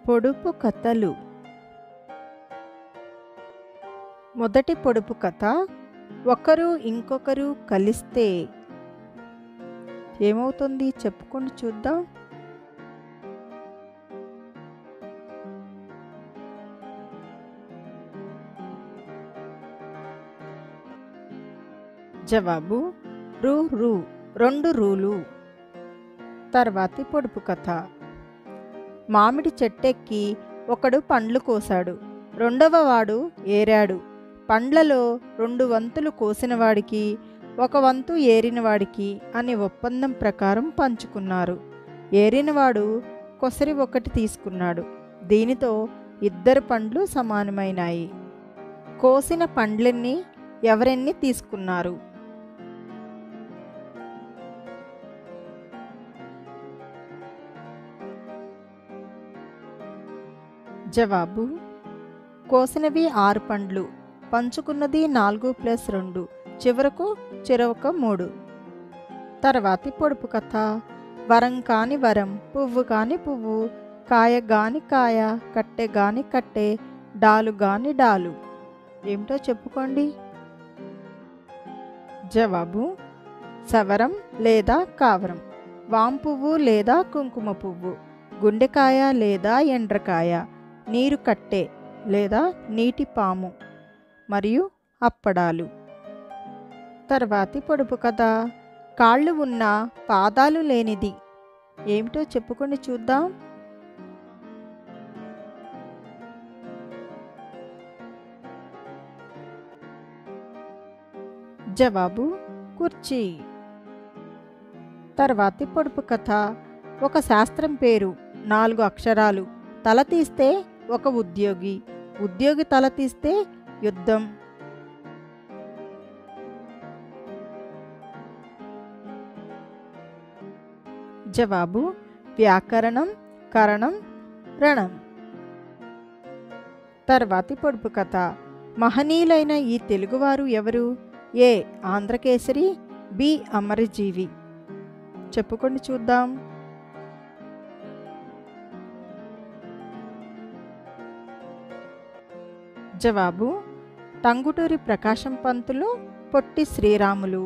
పొడుపు కథలు మొదటి పొడుపు కథ ఒకరు ఇంకొకరు కలిస్తే ఏమవుతుంది చెప్పుకొని చూద్దాం జవాబు రు రు రెండు రూలు తర్వాతి పొడుపు కథ మామిడి చెట్టెక్కి ఒకడు పండ్లు కోశాడు రెండవ వాడు ఏరాడు పండ్లలో రెండు వంతులు కోసినవాడికి ఒక వంతు ఏరినవాడికి అని ఒప్పందం ప్రకారం పంచుకున్నారు ఏరినవాడు కొసరి ఒకటి తీసుకున్నాడు దీనితో ఇద్దరు పండ్లు సమానమైనాయి కోసిన పండ్లన్నీ ఎవరెన్ని తీసుకున్నారు జవాబు కోసినవి ఆరు పండ్లు పంచుకున్నది నాలుగు ప్లస్ రెండు చివరకు చిరొక మూడు తర్వాతి పొడుపు కథ వరం కాని వరం పువ్వు కాని పువ్వు కాయ గాని కాయ కట్టె గాని కట్టె డాలు గాని డాలు ఏమిటో చెప్పుకోండి జవాబు సవరం లేదా కావరం వాం పువ్వు లేదా కుంకుమ పువ్వు గుండెకాయ లేదా ఎండ్రకాయ నీరు కట్టె లేదా నీటి పాము మరియు అప్పడాలు తర్వాతి పొడుపు కథ కాళ్ళు ఉన్న పాదాలు లేనిది ఏమిటో చెప్పుకొని చూద్దాం జవాబు కుర్చీ తర్వాతి పొడుపు కథ ఒక శాస్త్రం పేరు నాలుగు అక్షరాలు తల తీస్తే ఒక ఉద్యోగి ఉద్యోగి తల తీస్తే యుద్ధం జవాబు వ్యాకరణం కరణం రణం తర్వాతి పొడుపు కథ మహనీయులైన ఈ తెలుగువారు ఎవరు ఏ ఆంధ్రకేసరి బి అమరజీవి చెప్పుకొని చూద్దాం జవాబు టంగుటూరి ప్రకాశం పంతులు పొట్టి శ్రీరాములు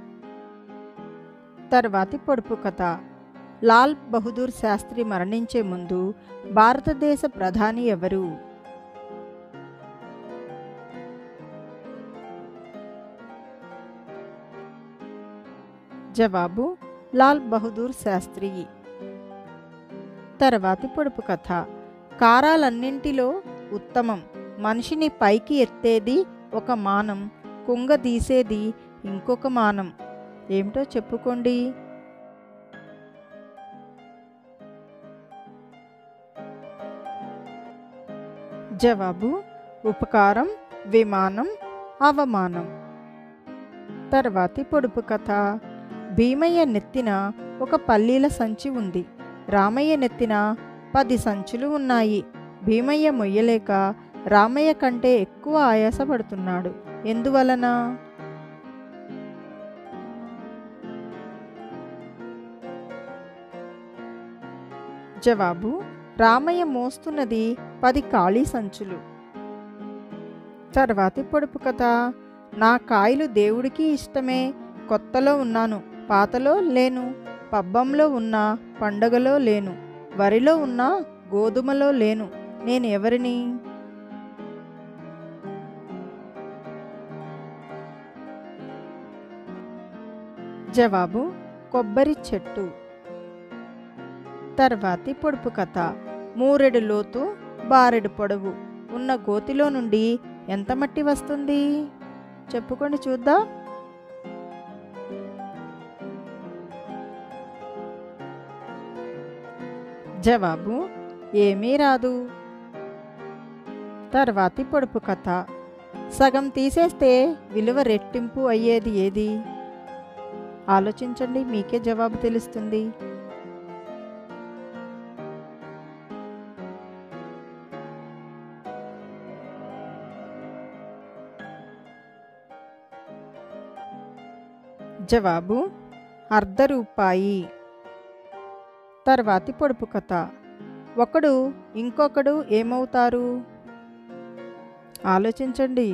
తర్వాతి పొడుపు కథ లాల్ బహదూర్ శాస్త్రి మరణించే ముందు భారతదేశ ప్రధాని ఎవరు జవాబు లాల్ బహదూర్ శాస్త్రి తర్వాతి పొడుపు కథ కారాలన్నింటిలో ఉత్తమం మనిషిని పైకి ఎత్తేది ఒక మానం కుంగదీసేది ఇంకొక మానం ఏమిటో చెప్పుకోండి జవాబు ఉపకారం విమానం అవమానం తర్వాతి పొడుపు కథ భీమయ్య నెత్తిన ఒక పల్లీల సంచి ఉంది రామయ్య నెత్తిన పది సంచులు ఉన్నాయి భీమయ్య మొయ్యలేక రామయ్య కంటే ఎక్కువ ఆయాసపడుతున్నాడు ఎందువలన జవాబు రామయ్య మోస్తున్నది పది ఖాళీ సంచులు తర్వాతి పొడుపు కథ నా కాయలు దేవుడికి ఇష్టమే కొత్తలో ఉన్నాను పాతలో లేను పబ్బంలో ఉన్నా పండగలో లేను వరిలో ఉన్నా గోధుమలో లేను నేను ఎవరిని జవాబు కొబ్బరి చెట్టు తర్వాతి పొడుపు కథ మూరెడు లోతు బారెడు పొడవు ఉన్న గోతిలో నుండి ఎంత మట్టి వస్తుంది చెప్పుకొని చూద్దాం జవాబు ఏమీ రాదు తర్వాతి పొడుపు కథ సగం తీసేస్తే విలువ రెట్టింపు అయ్యేది ఏది ఆలోచించండి మీకే జవాబు తెలుస్తుంది జవాబు అర్ధ రూపాయి తర్వాతి పొడుపు కథ ఒకడు ఇంకొకడు ఏమవుతారు ఆలోచించండి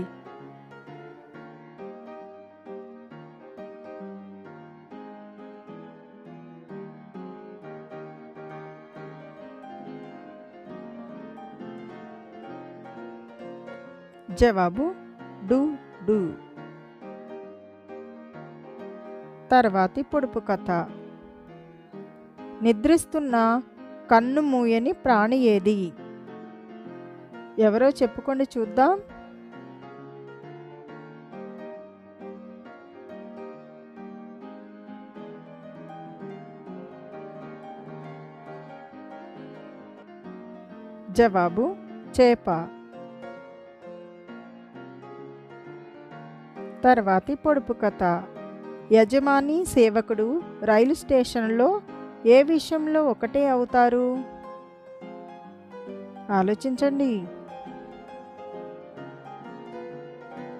జవాబు డు డు తర్వాతి పొడుపు కథ నిద్రిస్తున్న కన్ను మూయని ప్రాణి ఏది ఎవరో చెప్పుకోండి చూద్దాం జవాబు చేప తర్వాతి పొడుపు కథ యజమాని సేవకుడు రైలు స్టేషన్లో ఏ విషయంలో ఒకటే అవుతారు ఆలోచించండి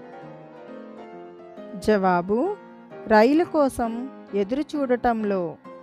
జవాబు రైలు కోసం ఎదురు చూడటంలో